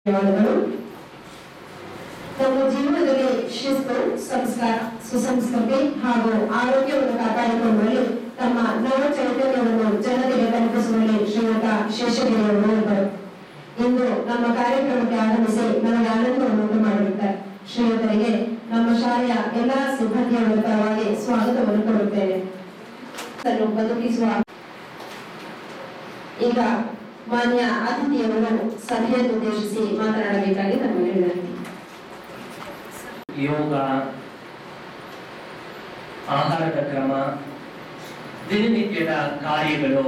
ಧನ್ಯವಾದಗಳು ನಮ್ಮ ಜೀವನದಲ್ಲಿ ಶಿಸ್ತು ಸಂಸ್ಕಾರ ಸುಸಂಸ್ಕೃತಿ ಹಾಗೂ ಆರೋಗ್ಯವನ್ನು ಕಾಪಾಡಿಕೊಳ್ಳುವಲ್ಲಿ ತಮ್ಮ ನವ ಚೈತನ್ಯವನ್ನು ಜನತೆಗೆ ತಲುಪಿಸುವಲ್ಲಿ ಶ್ರೀಯುತ ಶೇಷಗಿರಿಯವರು ಒಬ್ಬರು ಇಂದು ನಮ್ಮ ಕಾರ್ಯಕ್ರಮಕ್ಕೆ ಆಗಮಿಸಿ ನನಗೆ ಆನಂದವನ್ನು ಉಂಟು ಮಾಡಿರುತ್ತಾರೆ ಶ್ರೀಯುತರಿಗೆ ನಮ್ಮ ಶಾಲೆಯ ಎಲ್ಲಾ ಸಿಬ್ಬಂದಿಯವರ ಪರವಾಗಿ ಸ್ವಾಗತವನ್ನು ಕೊಡುತ್ತೇನೆ ಅದನ್ನು ಬದುಕಿಸುವ ಈಗ ಮಾನ್ಯ ಅತಿಥಿಯವರು ಸಭೆಯನ್ನು ಉದ್ದೇಶಿಸಿ ಮಾತನಾಡಬೇಕಾಗಿ ತಮಗೆ ವಿನಂತಿ ಯೋಗ ಆಹಾರದ ಕ್ರಮ ದಿನನಿತ್ಯದ ಕಾರ್ಯಗಳು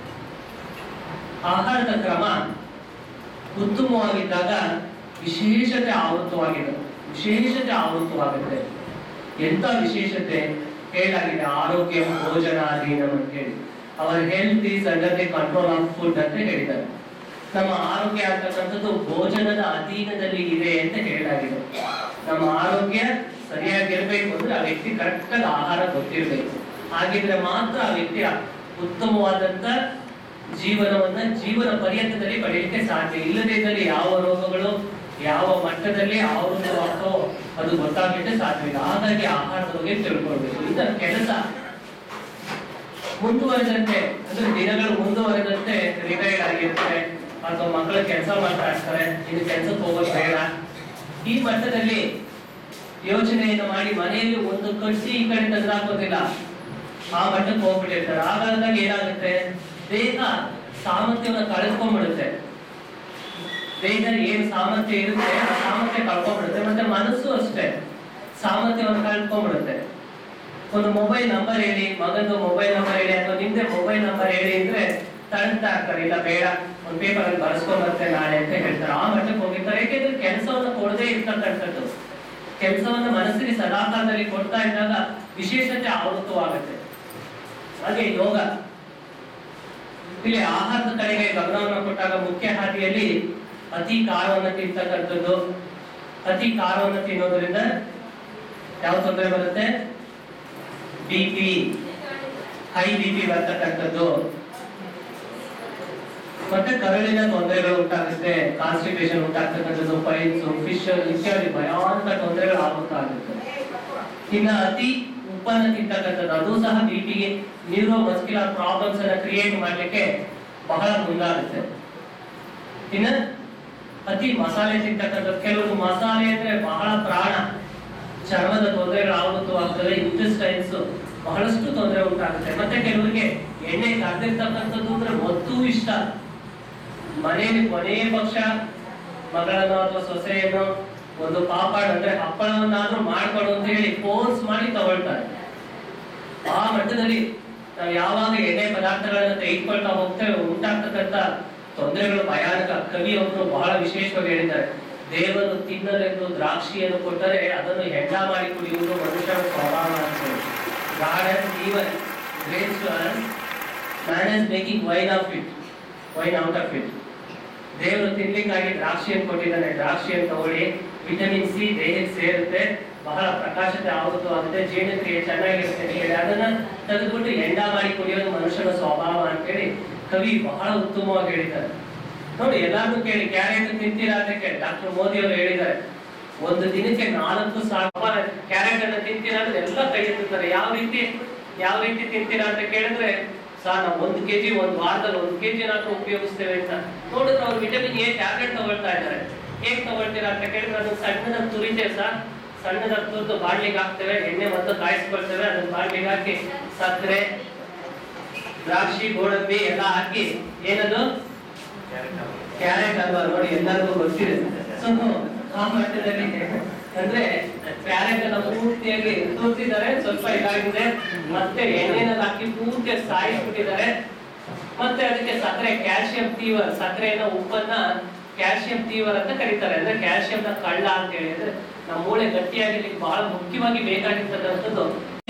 ಆಹಾರದ ಕ್ರಮ ಉತ್ತಮವಾಗಿದ್ದಾಗ ವಿಶೇಷತೆ ಆವೃತವಾಗಿದೆ ವಿಶೇಷತೆ ಆವೃತವಾಗುತ್ತೆ ಎಂತ ವಿಶೇಷತೆ ಹೇಳಾಗಿದೆ ಆರೋಗ್ಯ ಭೋಜನ ಅಧೀನಂ ಅಂತ ಹೇಳಿ our health is under the control of food ಅಂತ ಹೇಳಿದ್ದಾರೆ ನಮ್ಮ ಆರೋಗ್ಯ ಅಂತಕ್ಕಂಥದ್ದು ಭೋಜನದ ಅಧೀನದಲ್ಲಿ ಇದೆ ಅಂತ ಹೇಳಲಾಗಿದೆ ನಮ್ಮ ಆರೋಗ್ಯ ಸರಿಯಾಗಿರ್ಬೇಕು ಅಂದ್ರೆ ಆ ವ್ಯಕ್ತಿ ಕರೆಕ್ಟ್ ಆಗಿ ಆಹಾರ ಗೊತ್ತಿರ್ಬೇಕು ಹಾಗಿದ್ರೆ ಮಾತ್ರ ಆ ವ್ಯಕ್ತಿಯ ಉತ್ತಮವಾದಂತ ಜೀವನವನ್ನ ಜೀವನ ಪರ್ಯಂತದಲ್ಲಿ ಪಡೆಯಲಿಕ್ಕೆ ಸಾಧ್ಯ ಇಲ್ಲದೇ ಇದ್ದಲ್ಲಿ ಯಾವ ರೋಗಗಳು ಯಾವ ಮಟ್ಟದಲ್ಲಿ ಆವೃತವಾಗ್ತೋ ಅದು ಗೊತ್ತಾಗ್ಲಿಕ್ಕೆ ಸಾಧ್ಯವಿಲ್ಲ ಹಾಗಾಗಿ ಆಹಾರದ ಬಗ್ಗೆ ತಿಳ್ಕೊಳ್ಬೇಕು ಇದರ ಕೆಲಸ ಮುಂದುವರೆದಂತೆ ಅಂದ್ರೆ ದಿನಗಳು ಮುಂದುವರೆದಂತೆ ರಿಟೈರ್ಡ್ ಆಗಿರ್ತಾರೆ ಅಥವಾ ಮಕ್ಕಳು ಕೆಲಸ ಮಾಡ್ತಾ ಇರ್ತಾರೆ ಇನ್ನು ಕೆಲಸಕ್ಕೆ ಹೋಗೋದು ಬೇಡ ಈ ಮಟ್ಟದಲ್ಲಿ ಯೋಚನೆಯನ್ನು ಮಾಡಿ ಮನೆಯಲ್ಲಿ ಒಂದು ಕಟ್ಸಿ ಈ ಕಡೆ ತೆಗೆದಾಕೋದಿಲ್ಲ ಆ ಮಟ್ಟಕ್ಕೆ ಹೋಗ್ಬಿಟ್ಟಿರ್ತಾರೆ ಹಾಗಾದಾಗ ಏನಾಗುತ್ತೆ ದೇಹ ಸಾಮರ್ಥ್ಯವನ್ನು ಕಳೆದುಕೊಂಡ್ಬಿಡುತ್ತೆ ದೇಹದಲ್ಲಿ ಏನು ಸಾಮರ್ಥ್ಯ ಇರುತ್ತೆ ಆ ಸಾಮರ್ಥ್ಯ ಕಳ್ಕೊಂಡ್ಬಿಡುತ್ತೆ ಮತ್ತೆ ಮನಸ್ಸು ಅಷ್ಟೇ ಸಾಮರ್ಥ್ಯವನ್ನು ಕಳ್ಕೊಂಡ್ಬಿಡುತ್ತೆ ಒಂದು ಮೊಬೈಲ್ ನಂಬರ್ ಹೇಳಿ ಮಗಂದು ಮೊಬೈಲ್ ನಂಬರ್ ಹೇಳಿ ಅಥವಾ ನಿಮ್ದೇ ಮೊಬೈಲ್ ನಂಬರ್ ಹೇಳಿ ಅಂದ್ರೆ ತಳ್ತಾ ಇರ್ತಾರೆ ಇಲ್ಲ ಬೇಡ ಒಂದು ಪೇಪರ್ ಅಲ್ಲಿ ಬರ್ಸ್ಕೊಂಡ್ ಬರ್ತೇನೆ ನಾಳೆ ಅಂತ ಹೇಳ್ತಾರೆ ಆ ಮಟ್ಟಕ್ಕೆ ಹೋಗಿರ್ತಾರೆ ಯಾಕೆಂದ್ರೆ ಕೆಲಸವನ್ನು ಕೊಡದೇ ಇರ್ತಕ್ಕಂಥದ್ದು ಕೆಲಸವನ್ನು ಮನಸ್ಸಿಗೆ ಸದಾಕಾಲದಲ್ಲಿ ಕೊಡ್ತಾ ಇದ್ದಾಗ ವಿಶೇಷತೆ ಆವೃತವಾಗುತ್ತೆ ಹಾಗೆ ಯೋಗ ಇಲ್ಲಿ ಆಹಾರದ ಕಡೆಗೆ ಗಮನವನ್ನು ಕೊಟ್ಟಾಗ ಮುಖ್ಯ ಹಾದಿಯಲ್ಲಿ ಅತಿ ಖಾರವನ್ನು ತಿಂತಕ್ಕಂಥದ್ದು ಅತಿ ಖಾರವನ್ನು ತಿನ್ನೋದ್ರಿಂದ ಯಾವ ತೊಂದರೆ ಬರುತ್ತೆ B P high B P ಬರ್ತಕ್ಕಂಥದ್ದು ಮತ್ತೆ ಕರಳಿನ ತೊಂದರೆಗಳು ಉಂಟಾಗುತ್ತೆ ಕಾನ್ಸ್ಟಿಪೇಷನ್ ಉಂಟಾಗ್ತಕ್ಕಂಥದ್ದು ಪೈಲ್ಸ್ ಫಿಶ್ ಇತ್ಯಾದಿ ಭಯಾನಕ ತೊಂದರೆಗಳು ಆಗುತ್ತಾಗುತ್ತೆ ಇನ್ನ ಅತಿ ಉಪ್ಪನ್ನ ತಿಂತಕ್ಕಂಥದ್ದು ಅದು ಸಹ ಬಿ ಪಿಗೆ ನ್ಯೂರೋ ಮಸ್ಕ್ಯುಲರ್ ಪ್ರಾಬ್ಲಮ್ಸ್ ಅನ್ನ ಕ್ರಿಯೇಟ್ ಮಾಡ್ಲಿಕ್ಕೆ ಬಹಳ ಮುಂದಾಗುತ್ತೆ ಇನ್ನ ಅತಿ ಮಸಾಲೆ ತಿಂತಕ್ಕಂಥದ್ದು ಕೆಲವರು ಮಸಾಲೆ ಅಂದ್ರೆ ಬಹಳ ಪ್ರಾಣ ಚರ್ಮದ ತೊಂದರೆಗಳು ಆವೃತವಾಗ್ತದೆ ಇಂಟೆಸ್ಟೈನ್ಸ್ ಬಹಳಷ್ಟು ತೊಂದರೆ ಉಂಟಾಗುತ್ತೆ ಮತ್ತೆ ಕೆಲವರಿಗೆ ಎಣ್ಣೆ ಕರೆದಿರ್ತಕ್ಕಂಥದ್ದು ಅಂದ್ರೆ ಮೊತ್ತೂ ಇಷ್ಟ ಮನೆಯಲ್ಲಿ ಕೊನೆಯ ಪಕ್ಷ ಮಗಳನ್ನು ಅಥವಾ ಸೊಸೆಯನ್ನು ಒಂದು ಪಾಪಾಡ್ ಅಂದ್ರೆ ಹಪ್ಪಳವನ್ನಾದ್ರೂ ಮಾಡ್ಕೊಡು ಅಂತ ಹೇಳಿ ಫೋರ್ಸ್ ಮಾಡಿ ತಗೊಳ್ತಾರೆ ಆ ಮಟ್ಟದಲ್ಲಿ ನಾವು ಯಾವಾಗ ಎಣ್ಣೆ ಪದಾರ್ಥಗಳನ್ನ ತೆಗೆದುಕೊಳ್ತಾ ಹೋಗ್ತೇವೆ ಉಂಟಾಗ್ತಕ್ಕಂಥ ತೊಂದರೆಗಳು ಭಯಾನಕ ಕವಿಯೊಬ್ಬರು ಬಹಳ ವಿಶೇಷವಾಗಿ ಹೇಳಿದ್ದಾರೆ ದೇವರು ತಿನ್ನಲೆಂದು ದ್ರಾಕ್ಷಿಯನ್ನು ಕೊಟ್ಟರೆ ಅದನ್ನು ಹೆಂಡ ಮಾಡಿ ಕುಡಿಯುವುದು ಮನುಷ್ಯನ ಸ್ವಭಾವ ಅಂತ ಹೇಳಿ God has given grace to us. Man is making wine of it. Wine out of it. ದೇವರು ತಿನ್ಲಿಕ್ಕಾಗಿ ದ್ರಾಕ್ಷಿಯನ್ನು ಕೊಟ್ಟಿದ್ದಾನೆ ದ್ರಾಕ್ಷಿಯನ್ನು ತಗೊಳ್ಳಿ ವಿಟಮಿನ್ ಸಿ ದೇಹಕ್ಕೆ ಸೇರುತ್ತೆ ಬಹಳ ಪ್ರಕಾಶತೆ ಆವೃತವಾಗುತ್ತೆ ಜೀರ್ಣಕ್ರಿಯೆ ಚೆನ್ನಾಗಿರುತ್ತೆ ಅಂತ ಹೇಳಿ ಅದನ್ನ ತೆಗೆದುಬಿಟ್ಟು ಎಂಡ ಮಾಡಿ ಕುಡಿಯೋದು ಮನುಷ್ಯನ ಸ್ವಭಾವ ಅಂತೇಳಿ ಕವಿ ಬಹಳ ಉತ್ತಮವಾಗಿ ಹೇಳಿದ್ದಾರೆ ನೋಡಿ ಎಲ್ಲಾರ್ಗೂ ಕೇಳಿ ಕ್ಯಾರೆಟ್ ತಿಂತೀರಾ ಅಂತ ಕೇಳಿ ಡಾಕ್ಟರ್ ಮೋದಿ ಅವರು ಹೇಳಿದ್ದಾರೆ ಒಂದು ದಿನಕ್ಕೆ ನಾಲ್ಕು ಸಾವಿರ ಕ್ಯಾರೆಟ್ ಅನ್ನ ತಿಂತೀರಾ ಅಂದ್ರೆ ಎಲ್ಲ ಕೈ ಎತ್ತುತ್ತಾರೆ ಯಾವ ರೀತಿ ಯಾವ ರೀತಿ ತಿಂತೀರಾ ಅಂತ ಕೇಳಿದ್ರೆ ಸರ್ ನಾವು ಒಂದು ಕೆಜಿ ಒಂದು ವಾರದಲ್ಲಿ ಒಂದು ಕೆಜಿ ನಾಲ್ಕು ಉಪಯೋಗಿಸ್ತೇವೆ ಅಂತ ನೋಡಿದ್ರೆ ಅವ್ರು ವಿಟಮಿನ್ ಎ ಟ್ಯಾಬ್ಲೆಟ್ ತಗೊಳ್ತಾ ಇದ್ದಾರೆ ಹೇಗ್ ತಗೊಳ್ತೀರಾ ಅಂತ ಕೇಳಿದ್ರೆ ಅದನ್ನ ಸಣ್ಣದಾಗಿ ತುರಿತೇವೆ ಸರ್ ಸಣ್ಣದಾಗಿ ತುರಿದು ಬಾಡ್ಲಿಗೆ ಹಾಕ್ತೇವೆ ಎಣ್ಣೆ ಮತ್ತು ಕಾಯಿಸ್ಕೊಳ್ತೇವೆ ಅದನ್ನ ಬಾಡ್ಲಿಗೆ ಹಾಕಿ ಸಕ್ಕರೆ ದ್ರಾಕ್ಷಿ ಗೋಡಂಬಿ ಎಲ್ಲ ಹಾಕಿ ಏನದು ಕ್ಯಾರೆಟ್ ಅಲ್ವಾ ನೋಡಿ ಎಲ್ಲರಿಗೂ ಗೊತ್ತಿದೆ ಸೊ ಆ ಮಟ್ಟದಲ್ಲಿ ಅಂದ್ರೆ ಕ್ಯಾರೆಟ್ ಅನ್ನ ಪೂರ್ತಿಯಾಗಿ ತೂತಿದ್ದಾರೆ ಸ್ವಲ್ಪ ಇದಾಗಿದೆ ಮತ್ತೆ ಎಣ್ಣೆನಲ್ಲಿ ಹಾಕಿ ಪೂರ್ತಿಯಾಗಿ ಸಾಯಿಸ್ಬಿಟ್ಟಿದ್ದಾರೆ ಮತ್ತೆ ಅದಕ್ಕೆ ಸಕ್ಕರೆ ಕ್ಯಾಲ್ಸಿಯಂ ತೀವರ್ ಸಕ್ಕರೆಯನ್ನ ಉಪ್ಪನ್ನ ಕ್ಯಾಲ್ಸಿಯಂ ತೀವರ್ ಅಂತ ಕರೀತಾರೆ ಅಂದ್ರೆ ಕ್ಯಾಲ್ಸಿಯಂ ನ ಕಳ್ಳ ಅಂತ ಹೇಳಿ ಅಂದ್ರೆ ನಮ್ಮ ಮೂಳೆ ಗಟ್ಟಿಯಾಗಿರ್ಲಿಕ್ಕೆ ಬಹಳ ಮುಖ್ಯವಾಗಿ ಬೇಕಾಗಿರ್ತಕ್ಕಂಥದ್ದು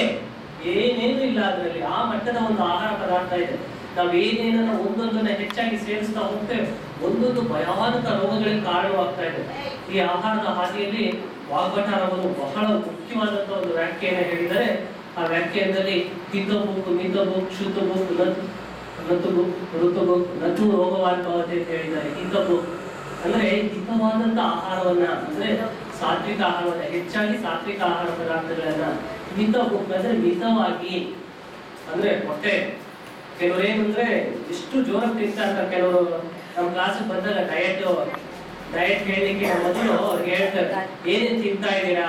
ಏನೇನು ಇಲ್ಲ ಅದರಲ್ಲಿ ಆ ಮಟ್ಟದ ಒಂದು ಆಹಾರ ಪದಾರ್ಥ ಇದೆ ನಾವು ಏನೇನನ್ನ ಒಂದೊಂದನ್ನ ಹೆಚ್ಚಾಗಿ ಸೇರಿಸ್ತಾ ಹೋಗ್ತೇವೆ ಒಂದೊಂದು ಭಯಾನಕ ರೋಗಗಳಿಗೆ ಕಾರಣವಾಗ್ತಾ ಇದೆ ಈ ಆಹಾರದ ಹಾದಿಯಲ್ಲಿ ವಾಗ್ಭಟರವರು ಬಹಳ ಮುಖ್ಯವಾದಂತಹ ಒಂದು ವ್ಯಾಖ್ಯೆಯನ್ನು ಹೇಳಿದರೆ ಆ ವ್ಯಾಖ್ಯಾನದಲ್ಲಿ ಹಿತಬುಕ್ ಮಿತಬುಕ್ ಕ್ಷುತಬುಕ್ ನತ್ ನತುಬುಕ್ ಋತುಬುಕ್ ನತು ರೋಗವಾನ್ ಭವತಿ ಅಂತ ಹೇಳಿದ್ದಾರೆ ಹಿತಬುಕ್ ಅಂದ್ರೆ ಹಿತವಾದಂತ ಆಹಾರವನ್ನ ಅಂದ್ರೆ ಸಾತ್ವಿಕ ಆಹಾರವನ್ನ ಹೆಚ್ಚಾಗಿ ಸಾತ್ವಿಕ ಆಹಾರ ಪದಾರ್ಥಗಳನ್ನ ಮಿತ ಅಂದ್ರೆ ಮಿತವಾಗಿ ಅಂದ್ರೆ ಹೊಟ್ಟೆ ಕೆಲವರು ಏನಂದ್ರೆ ಎಷ್ಟು ಜೋರಾಗಿ ತಿಂತಾ ಇರ್ತಾರೆ ಕೆಲವರು ನಮ್ಮ ಕ್ಲಾಸಿಗೆ ಬಂದಾಗ ಡಯಟ್ ಡಯಟ್ ಹೇಳಲಿಕ್ಕೆ ಮೊದಲು ಅವ್ರಿಗೆ ಹೇಳ್ತಾರೆ ಏನೇನ್ ತಿಂತಾ ಇದ್ದೀರಾ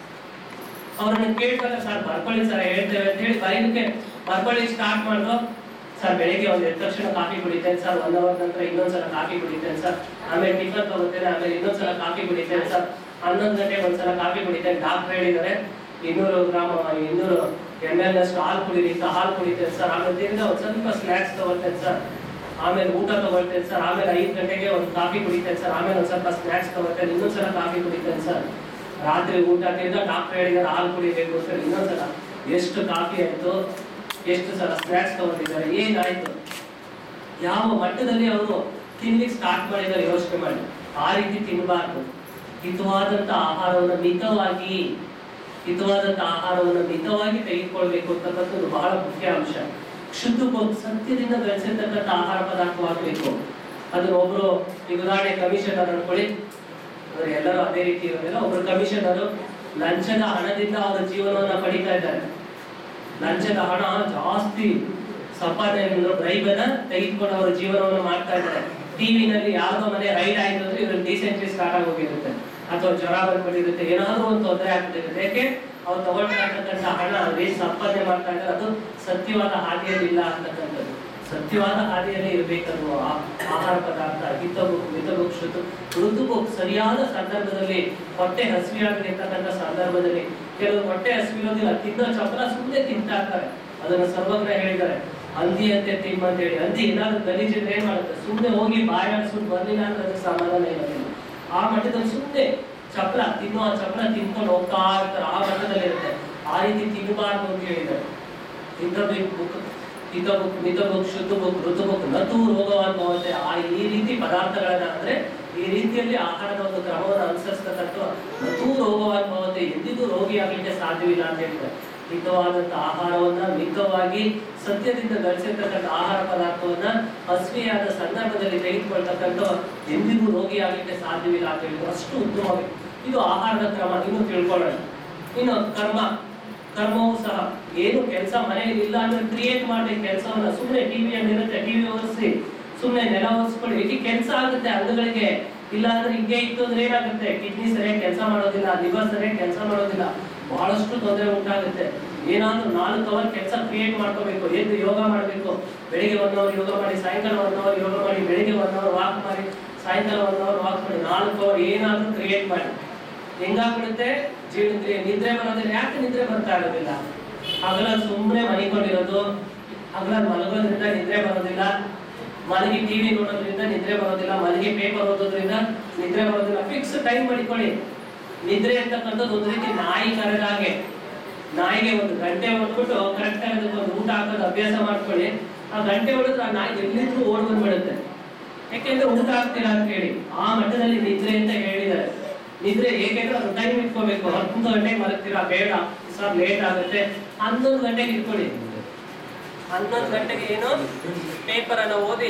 ಅವ್ರನ್ನ ಕೇಳ್ತಾರೆ ಸರ್ ಬರ್ಕೊಳ್ಳಿ ಸರ್ ಹೇಳ್ತೇವೆ ಅಂತ ಹೇಳಿ ಬರೀಲಿಕ್ಕೆ ಬರ್ಕೊಳ್ಳಿ ಸ್ಟಾರ್ಟ್ ಮಾಡಿದ್ರು ಸರ್ ಬೆಳಿಗ್ಗೆ ಒಂದು ಎದ್ದ ತಕ್ಷಣ ಕಾಫಿ ಕುಡಿತೇನೆ ಸರ್ ಒನ್ ಅವರ್ ನಂತರ ಇನ್ನೊಂದ್ಸಲ ಕಾಫಿ ಕುಡಿತೇನೆ ಸರ್ ಆಮೇಲೆ ಟಿಫನ್ ತಗೋತೇನೆ ಆಮೇಲೆ ಇನ್ನೊಂದ್ಸಲ ಕಾಫಿ ಕುಡಿತೇನೆ ಸರ್ ಹನ್ನೊಂದು ಗಂಟೆಗೆ ಒಂದ್ಸಲ ಕಾಫಿ ಕುಡಿತೇನೆ ಡಾಕ್ಟರ್ ಹೇಳಿದ್ದಾರೆ ಇನ್ನೂರು ಗ್ರಾಮ್ ಇನ್ನೂರು ಎಮ್ ಎಲ್ ಅಷ್ಟು ಹಾಲು ಕುಡಿರಿ ಅಂತ ಹಾಲು ಕುಡಿತೇನೆ ಸರ್ ಆಮೇಲೆ ತಿರ್ಗಾ ಒಂದು ಸ್ವಲ್ಪ ಸ್ನ್ಯಾಕ್ಸ್ ತಗೊಳ್ತೇನೆ ಸರ್ ಆಮೇಲೆ ಊಟ ತಗೊಳ್ತೇನೆ ಸರ್ ಆಮೇಲೆ ಐದು ಗಂಟೆಗೆ ಒಂದು ಕಾಫಿ ಕುಡಿತೇನೆ ಸರ್ ಆಮೇಲೆ ಒಂದು ಸ್ವಲ್ಪ ಸ್ನ್ಯಾಕ್ಸ್ ತಗೊಳ್ತೇನೆ ಇನ್ನೊಂದ್ಸಲ ಕಾಫಿ ಕುಡಿತೇನೆ ಸರ್ ರಾತ್ರಿ ಊಟ ತಿರ್ಗಾ ಡಾಕ್ಟರ್ ಹೇಳಿದಾರೆ ಹಾಲು ಕುಡಿಬೇಕು ಅಂತ ಹೇಳಿ ಇನ್ನೊಂದ್ಸಲ ಎಷ್ಟು ಕಾಫಿ ಆಯ್ತು ಎಷ್ಟು ಸಲ ಸ್ನ್ಯಾಕ್ಸ್ ತಗೊಂಡಿದ್ದಾರೆ ಏನಾಯ್ತು ಯಾವ ಮಟ್ಟದಲ್ಲಿ ಅವರು ತಿನ್ಲಿಕ್ಕೆ ಸ್ಟಾರ್ಟ್ ಮಾಡಿದ್ದಾರೆ ಯೋಚನೆ ಮಾಡಿ ಆ ರೀತಿ ತಿನ್ನಬಾರ್ದು ಹಿತವಾದಂತ ಆಹಾರವನ್ನು ಮಿತವಾಗಿ ಹಿತವಾದಂತ ಆಹಾರವನ್ನು ಮಿತವಾಗಿ ತೆಗೆದುಕೊಳ್ಬೇಕು ಅಂತಕ್ಕಂಥದ್ದು ಬಹಳ ಮುಖ್ಯ ಅಂಶ ಶುದ್ಧ ಬ- ಸತ್ಯದಿಂದ ಗಳಿಸಿರ್ತಕ್ಕಂಥ ಆಹಾರ ಪದಾರ್ಥವಾಗಬೇಕು ಅದನ್ನ ಒಬ್ರು ಈಗ ಉದಾಹರಣೆ ಕಮಿಷನರ್ ಅನ್ಕೊಳ್ಳಿ ಅಂದ್ರೆ ಎಲ್ಲರೂ ಅದೇ ರೀತಿ ಇರೋದಿಲ್ಲ ಒಬ್ರು ಕಮಿಷನರ್ ಲಂಚದ ಹಣದಿಂದ ಅವರ ಜೀವನವನ್ನ ಪಡಿತಾ ಇದ್ದಾರೆ ಲಂಚದ ಹಣ ಜಾಸ್ತಿ ಸಂಪಾದನೆ ಬ್ರೈಬನ್ನ ತೆಗೆದುಕೊಂಡು ಅವರ ಜೀವನವನ್ನು ಮಾಡ್ತಾ ಇದ್ದಾರೆ ಟಿವಿನಲ್ಲಿ ಯಾವ್ದೋ ಮನೆ ರೈಡ್ ಆಯ್ತು ಅಂದ್ರೆ ಇವ್ರಿಗೆ ಡೀಸೆಂಟ್ರಿ ಸ್ಟಾರ್ಟ್ ಆಗೋಗಿರುತ್ತೆ ಅಥವಾ ಜ್ವರ ಬಂದ್ಬಿಟ್ಟಿರುತ್ತೆ ಏನಾದ್ರೂ ಒಂದು ತೊಂದರೆ ಆಗ್ತಿರುತ್ತೆ ಯಾಕೆ ಅವ್ರು ತಗೊಳ್ತಕ್ಕಂಥ ಹಣ ವೇಸ್ಟ್ ಸಂಪಾದನೆ ಮಾಡ್ತಾ ಇದ್ದಾರೆ ಅದು ಸತ್ಯವಾದ ಹಾದಿಯಲ್ಲಿ ಇಲ್ಲ ಅಂತಕ್ಕಂಥದ್ದು ಸತ್ಯವಾದ ಹಾದಿಯಲ್ಲೇ ಇರಬೇಕದು ಆ- ಆಹಾರ ಪದಾರ್ಥ ಹಿತಬುಕ್ ಮಿತಬುಕ್ ಶುದ್ಧ ಋತುಬುಕ್ ಸರಿಯಾದ ಸಂದರ್ಭದಲ್ಲಿ ಹೊಟ್ಟೆ ಹಸಿವಾಗಲಿರ್ತಕ್ಕಂಥ ಸಂದರ್ಭದಲ್ಲಿ ಕೆಲವು ಹೊಟ್ಟೆ ಹಸಿವಿರೋದಿಲ್ಲ ತಿನ್ನೋ ಚಪಲ ಸುಮ್ಮನೆ ತಿಂತಾ ಇರ್ತಾರೆ ಅದನ್ನು ಸರ್ವಜ್ಞ ಹೇಳಿದ್ದಾರೆ ಹಂದಿಯಂತೆ ತಿಮ್ಮ ಅಂತ ಹೇಳಿ ಹಂದಿ ಏನಾದ್ರು ಗಲೀಜಿದ್ರೆ ಏನ್ ಮಾಡುತ್ತೆ ಸುಮ್ಮನೆ ಹೋಗಿ ಬಾಯಿ ಆಡಿಸ್ಬಿಟ್ಟು ಬರ್ಲಿಲ್ಲ ಅಂದ್ರೆ ಅದಕ್ಕೆ ಸಮಾಧಾನ ಇರೋದಿಲ್ಲ ಆ ಮಟ್ಟದಲ್ಲಿ ಸುಮ್ಮನೆ ಚಪಲ ತಿನ್ನೋ ಚಪಲ ತಿನ್ಕೊಂಡು ಹೋಗ್ತಾ ಇರ್ತಾರೆ ಆ ಮಟ್ಟದಲ್ಲಿ ಇರುತ್ತೆ ಆ ರೀತಿ ತಿನ್ನಬಾರ್ದು ಅಂತ ಹೇಳಿದ್ದಾರೆ ಇಂದ್ರಬೇಕು ಬುಕ್ ಹಿತ ಬುಕ್ ಮಿತ ಬುಕ್ ಶುದ್ಧ ಬುಕ್ ಋತು ಬುಕ್ ನತು ರೋಗವಾನ್ ಭವತೆ ಆ ಈ ರೀತಿ ಪದಾರ್ಥಗಳನ್ನ ಅಂದ್ರೆ ಈ ರೀತಿಯಲ್ಲಿ ಆಹಾರದ ಒಂದು ಕ್ರಮವನ್ನು ಅನುಸರಿಸ್ತಕ್ಕಂಥ ನತು ರೋಗವಾನ್ ಭವತೆ ಎಂದಿಗೂ ರೋಗಿ ಆಗ್ಲಿಕ್ಕೆ ಸಾಧ್ಯವಿಲ್ಲ ಅಂತ ಹೇಳಿದ್ದಾರೆ ಹಿತವಾದಂತ ಆಹಾರವನ್ನ ಮಿತವಾಗಿ ಸತ್ಯದಿಂದ ಗಳಿಸಿರ್ತಕ್ಕಂಥ ಆಹಾರ ಪದಾರ್ಥವನ್ನ ಹಸಿವೆಯಾದ ಸಂದರ್ಭದಲ್ಲಿ ತೆಗೆದುಕೊಳ್ತಕ್ಕಂಥ ಎಂದಿಗೂ ರೋಗಿ ಆಗ್ಲಿಕ್ಕೆ ಸಾಧ್ಯವಿಲ್ಲ ಅಂತ ಹೇಳಿದ್ರು ಅಷ್ಟು ಉತ್ತಮವಾಗಿ ಇದು ಆಹಾರದ ಕ್ರಮ ಇನ್ನು ತಿಳ್ಕೊಳ್ಳೋಣ ಇನ್ನು ಕರ್ಮ ಕರ್ಮವೂ ಸಹ ಏನು ಕೆಲಸ ಮನೆಯಲ್ಲಿ ಇಲ್ಲ ಅಂದ್ರೆ ಕ್ರಿಯೇಟ್ ಮಾಡಿ ಕೆಲಸವನ್ನ ಸುಮ್ಮನೆ ಟಿವಿಯಲ್ಲಿ ಇರುತ್ತೆ ಟಿವಿ ಒರೆಸಿ ಸುಮ್ಮನೆ ನೆಲ ಒರೆಸ್ಕೊಳ್ಳಿ ಇಲ್ಲಿ ಕೆಲಸ ಆಗುತ್ತೆ ಅಂಗಗಳಿಗೆ ಇಲ್ಲ ಅಂದ್ರೆ ಹಿಂಗೆ ಇತ್ತು ಅಂದ್ರೆ ಏನಾಗುತ್ತೆ ಕಿಡ್ನಿ ಸರಿಯಾಗಿ ಕೆಲಸ ಮಾಡೋದಿಲ್ಲ ಲಿವರ್ ಸರಿಯಾಗಿ ಕೆಲಸ ಮಾಡೋದಿಲ್ಲ ಬಹಳಷ್ಟು ತೊಂದರೆ ಉಂಟಾಗುತ್ತೆ ಏನಾದ್ರೂ ನಾಲ್ಕು ಅವರ್ ಕೆಲಸ ಕ್ರಿಯೇಟ್ ಮಾಡ್ಕೋಬೇಕು ಎದ್ದು ಯೋಗ ಮಾಡಬೇಕು ಬೆಳಿಗ್ಗೆ ಒನ್ ಅವರ್ ಯೋಗ ಮಾಡಿ ಸಾಯಂಕಾಲ ಒನ್ ಅವರ್ ಯೋಗ ಮಾಡಿ ಬೆಳಿಗ್ಗೆ ಒನ್ ಅವರ್ ವಾಕ್ ಮಾಡಿ ಸಾಯಂಕಾಲ ಒನ್ ಅವರ್ ವಾಕ್ ಮಾಡಿ ನಾಲ್ಕು ಅವರ್ ಏನಾದ್ರೂ ಕ್ರಿಯೇಟ್ ಮಾಡಿ ಹೆಂಗಾಗ್ಬಿಡುತ್ತೆ ಜೀವನದಲ್ಲಿ ನಿದ್ರೆ ಬರೋದಿಲ್ಲ ಯಾಕೆ ನಿದ್ರೆ ಬರ್ತಾ ಇರೋದಿಲ್ಲ ಹಗಲ ಸುಮ್ಮನೆ ಮನಿಕೊಂಡಿರೋದು ಹಗಲ ಮಲಗೋದ್ರಿಂದ ನಿದ್ರೆ ಬರೋದಿಲ್ಲ ಮಲಗಿ ಟಿವಿ ನೋಡೋದ್ರಿಂದ ನಿದ್ರೆ ಬರೋದಿಲ್ಲ ಮಲಗಿ ಪೇಪರ್ ಓದೋದ್ರಿಂದ ನಿದ್ರೆ ಬರೋದಿಲ್ಲ ಫಿಕ್ಸ್ ಟೈಮ್ ಮಾಡಿಕೊಳ್ಳಿ ನಿದ್ರೆ ಅಂತಕ್ಕಂಥದ್ದು ಒಂದು ರೀತಿ ನಾಯಿ ಕರೆದ ಹಾಗೆ ನಾಯಿಗೆ ಒಂದು ಗಂಟೆ ಹೊಡ್ಬಿಟ್ಟು ಕರೆಕ್ಟ್ ಆಗಿ ಅದಕ್ಕೆ ಒಂದು ಊಟ ಹಾಕೋದು ಅಭ್ಯಾಸ ಮಾಡ್ಕೊಳ್ಳಿ ಆ ಗಂಟೆ ಹೊಡೆದ್ರೆ ಆ ನಾಯಿ ಎಲ್ಲಿಂದ್ರೂ ಓಡ್ ಬಂದ್ಬಿಡುತ್ತೆ ಯಾಕೆಂದ್ರೆ ಊಟ ಆಗ್ತೀರಾ ಅಂತ ಹೇಳಿ ಆ ಮಟ್ಟದಲ್ಲಿ ನಿದ್ರೆ ಅಂತ ಹೇಳಿದ್ದಾರೆ ನಿದ್ರೆ ಏಕೆಂದ್ರೆ ಅದು ಟೈಮ್ ಇಟ್ಕೋಬೇಕು ಹತ್ತು ಗಂಟೆಗೆ ಮಲಗ್ತೀರಾ ಬೇಡ ಸರ್ ಲೇಟ್ ಆಗುತ್ತೆ ಹನ್ನೊಂದು ಗಂಟೆಗೆ ಇಟ್ಕೊಳ್ಳಿ ಹನ್ನೊಂದು ಗಂಟೆಗೆ ಏನು ಪೇಪರ್ ಅನ್ನ ಓದಿ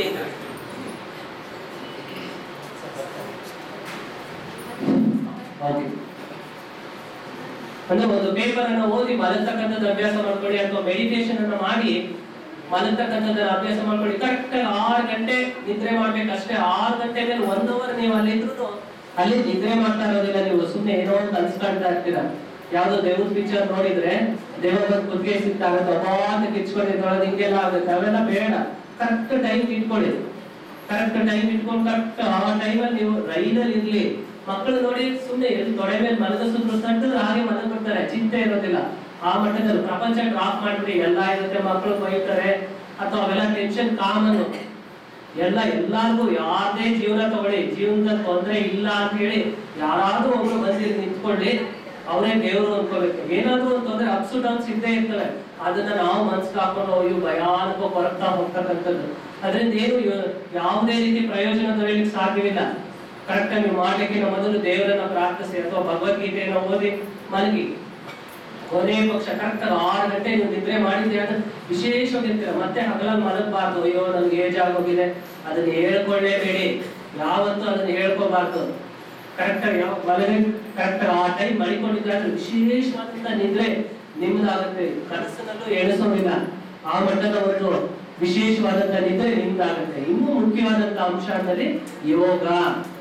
Okay. ಅಂದ್ರೆ ಒಂದು ಪೇಪರ್ ಅನ್ನ ಓದಿ ಮಲಗ್ತಕ್ಕಂಥದ್ದು ಅಭ್ಯಾಸ ಮಾಡ್ಕೊಳ್ಳಿ ಅಥವಾ ಮೆಡಿಟೇಷನ್ ಅನ್ನ ಮಾಡಿ ಮಲಗ್ತಕ್ಕಂಥದ್ದನ್ನ ಅಭ್ಯಾಸ ಮಾಡ್ಕೊಳ್ಳಿ ಕರೆಕ್ಟ್ ಆರು ಗಂಟೆ ನಿದ್ರೆ ಮಾಡ್ಬೇಕಷ್ಟೇ ಆರು ಗಂಟೆ ಮೇಲೆ ಒನ್ ಅವರ್ ನೀವು ಅಲ್ಲಿದ್ರು ಅಲ್ಲಿ ನಿದ್ರೆ ಮಾಡ್ತಾ ಇರೋದಿಲ್ಲ ನೀವು ಸುಮ್ಮನೆ ಏನೋ ಒಂದು ಅನ್ಸ್ಕೊಳ್ತಾ ಇರ್ತೀರಾ ಯಾವ್ದೋ ದೇವ್ರ ಪಿಕ್ಚರ್ ನೋಡಿದ್ರೆ ದೇವ ಬಂದು ಕುತ್ತಿಗೆ ಸಿಕ್ತಾಗುತ್ತೆ ಅಪಾತ ಕಿಚ್ಕೊಂಡಿದ್ದೊಳಗೆ ಹಿಂಗೆಲ್ಲ ಆಗುತ್ತೆ ಅವೆಲ್ಲ ಬೇಡ ಕರೆಕ್ಟ್ ಟೈಮ್ ಇಟ್ಕೊಳ್ಳಿ ಕರೆಕ್ಟ್ ಟೈಮ್ ಇಟ್ಕೊಂಡು ಕರೆಕ್ಟ್ ಆ ಟೈಮಲ್ಲಿ ನೀವು ರೈಲಲ್ಲಿ ಇರ್ಲಿ ಮಕ್ಕಳು ನೋಡಿ ಸುಮ್ಮನೆ ಎಲ್ಲಿ ತೊಡೆ ಮೇಲೆ ಮಲಗಿಸಿದ್ರು ತಟ್ಟಿದ್ರೆ ಹಾಗೆ ಮಲಗ್ಬಿಡ್ತಾರೆ ಚಿಂತೆ ಇರೋದಿಲ್ಲ ಆ ಮಟ್ಟದಲ್ಲಿ ಪ್ರಪಂಚ ಡ್ರಾಪ್ ಮಾಡ್ಬಿಡಿ ಎಲ್ಲ ಇರುತ್ತೆ ಮಕ್ಕಳು ಬೈತಾರೆ ಅಥವಾ ಅವೆಲ್ಲ ಟೆನ್ಷನ್ ಕಾಮನ್ ಎಲ್ಲ ಎಲ್ಲಾರ್ಗೂ ಯಾರದೇ ಜೀವನ ತಗೊಳ್ಳಿ ಜೀವನದ ತೊಂದರೆ ಇಲ್ಲ ಅಂತ ಹೇಳಿ ಯಾರಾದ್ರೂ ಒಬ್ರು ಬಂದು ನಿಂತ್ಕೊಳ್ಳಿ ಅವರೇ ದೇವರು ಅನ್ಕೋಬೇಕು ಏನಾದ್ರೂ ಒಂದು ತೊಂದರೆ ಅಪ್ಸ್ ಡೌನ್ಸ್ ಇದ್ದೇ ಇರ್ತವೆ ಅದನ್ನ ನಾವು ಮನ್ಸಿಗೆ ಹಾಕೊಂಡು ಇವು ಭಯಾನಕ ಕೊರಗ್ತಾ ಹೋಗ್ತಕ್ಕಂಥದ್ದು ಅದರಿಂದ ಏನು ಇವ- ಯಾವುದೇ ರೀತಿ ಪ್ರಯೋಜನ ದೊರೆಯಲಿಕ್ಕೆ ಸಾಧ್ಯವಿಲ್ಲ ಕರೆಕ್ಟ್ ನೀವು ಮಾಡ್ಲಿಕ್ಕೆ ಮೊದಲು ದೇವರನ್ನ ಪ್ರಾರ್ಥಿಸಿ ಅಥವಾ ಭಗವದ್ಗೀತೆಯನ್ನು ಓದಿ ಮಲಗಿ ಕೊನೆ ಪಕ್ಷ ಕರೆಕ್ಟ್ ಆರು ಗಂಟೆ ನೀವು ನಿದ್ರೆ ಮಾಡಿದ್ರೆ ಅದು ವಿಶೇಷವಾಗಿರ್ತೀರ ಮತ್ತೆ ಹಗಲಲ್ಲಿ ಮಲಗಬಾರ್ದು ಅಯ್ಯೋ ನನ್ಗೆ ಏಜ್ ಆಗೋಗಿದೆ ಅದನ್ನ ಹೇಳ್ಕೊಳ್ಳೇಬೇಡಿ ಯಾವತ್ತೂ ಅದನ್ನ ಹೇಳ್ಕೋಬಾರ್ದು ಕರೆಕ್ಟ್ ಆಗಿ ಯಾವ ಬಲಗೈ ಕರೆಕ್ಟ್ ಆ ಟೈಮ್ ಮಡಿಕೊಂಡಿದ್ರೆ ವಿಶೇಷವಾದಂತ ನಿದ್ರೆ ನಿಮ್ದಾಗುತ್ತೆ ಕನಸಿನಲ್ಲೂ ಎಣಿಸೋದಿಲ್ಲ ಆ ಮಟ್ಟದ ಒಂದು ವಿಶೇಷವಾದಂತ ನಿದ್ರೆ ನಿಮ್ದಾಗುತ್ತೆ ಇನ್ನೂ ಮುಖ್ಯವಾದಂತ ಅಂಶ ಅಂದರೆ ಯೋಗ